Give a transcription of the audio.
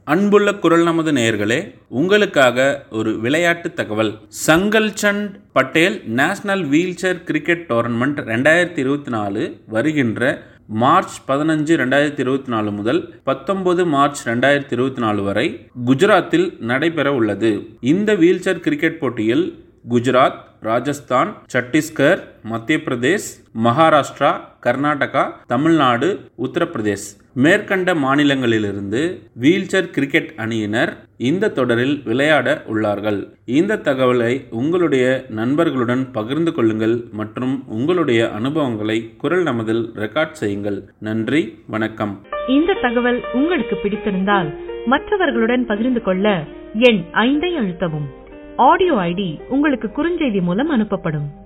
அன்புள்ள குரல் நமது நேயர்களே உங்களுக்காக ஒரு விளையாட்டு தகவல் Sankalchand Patel national wheelchair cricket tournament ரெண்டாயிரத்தி இருபத்தி நாலு வருகின்ற மார்ச் பதினஞ்சு ரெண்டாயிரத்தி இருபத்தி நாலு முதல் பத்தொன்பது மார்ச் ரெண்டாயிரத்தி இருபத்தி நாலு வரை குஜராத்தில் நடைபெற உள்ளது இந்த வீல்சேர் கிரிக்கெட் போட்டியில் குஜராத் ராஜஸ்தான் சத்தீஸ்கர் மத்திய பிரதேஷ் மகாராஷ்டிரா கர்நாடகா தமிழ்நாடு உத்தரப்பிரதேஷ் மேற்கண்ட மாநிலங்களிலிருந்து வீல்சேர் கிரிக்கெட் அணியினர் இந்த தொடரில் விளையாட உள்ளார்கள் இந்த தகவலை உங்களுடைய நண்பர்களுடன் பகிர்ந்து கொள்ளுங்கள் மற்றும் உங்களுடைய அனுபவங்களை குரல் நமதில் ரெக்கார்ட் செய்யுங்கள் நன்றி வணக்கம் இந்த தகவல் உங்களுக்கு பிடித்திருந்தால் மற்றவர்களுடன் பகிர்ந்து கொள்ள எண் ஐந்தை அழுத்தவும் ஆடியோ ஐடி உங்களுக்கு குறுஞ்செய்தி மூலம் அனுப்பப்படும்